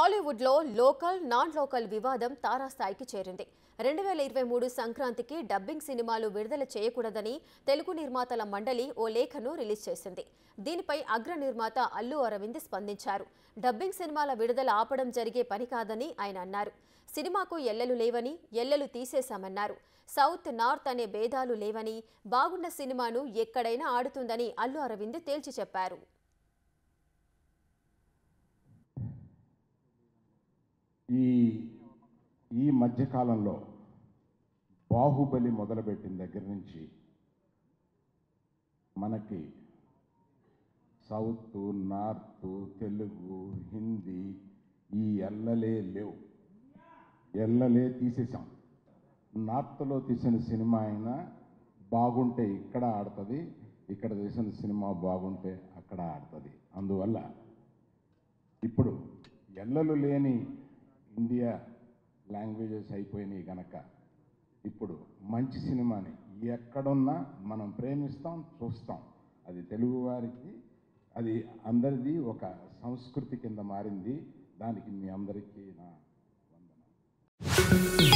టాలీవుడ్లో local non local వివాదం తారాస్థాయికి చేరింది రెండు వేల ఇరవై మూడు సంక్రాంతికి డబ్బింగ్ సినిమాలు విడుదల చేయకూడదని తెలుగు నిర్మాతల మండలి ఓ లేఖను రిలీజ్ చేసింది దీనిపై అగ్ర నిర్మాత అల్లు అరవింద్ స్పందించారు డబ్బింగ్ సినిమాల విడుదల ఆపడం జరిగే పని కాదని ఆయన అన్నారు సినిమాకు ఎల్లలు లేవని ఎల్లలు తీసేశామన్నారు సౌత్ నార్త్ అనే భేదాలు లేవని బాగున్న సినిమాను ఎక్కడైనా ఆడుతుందని అల్లు అరవింద్ తేల్చి చెప్పారు ఈ ఈ మధ్యకాలంలో బాహుబలి మొదలుపెట్టిన దగ్గర నుంచి మనకి సౌత్ నార్త్ తెలుగు హిందీ ఈ ఎల్లలే లేవు ఎల్లలే తీసేసాం నార్త్లో తీసిన సినిమా అయినా బాగుంటే ఇక్కడ ఆడుతుంది ఇక్కడ తీసిన సినిమా బాగుంటే అక్కడ ఆడుతుంది అందువల్ల ఇప్పుడు ఎల్లలు లేని ఇండియా లాంగ్వేజెస్ అయిపోయినాయి గనక ఇప్పుడు మంచి సినిమాని ఎక్కడున్నా మనం ప్రేమిస్తాం చూస్తాం అది తెలుగు వారికి అది అందరిది ఒక సంస్కృతి కింద మారింది దానికి మీ అందరికీ నా వందనం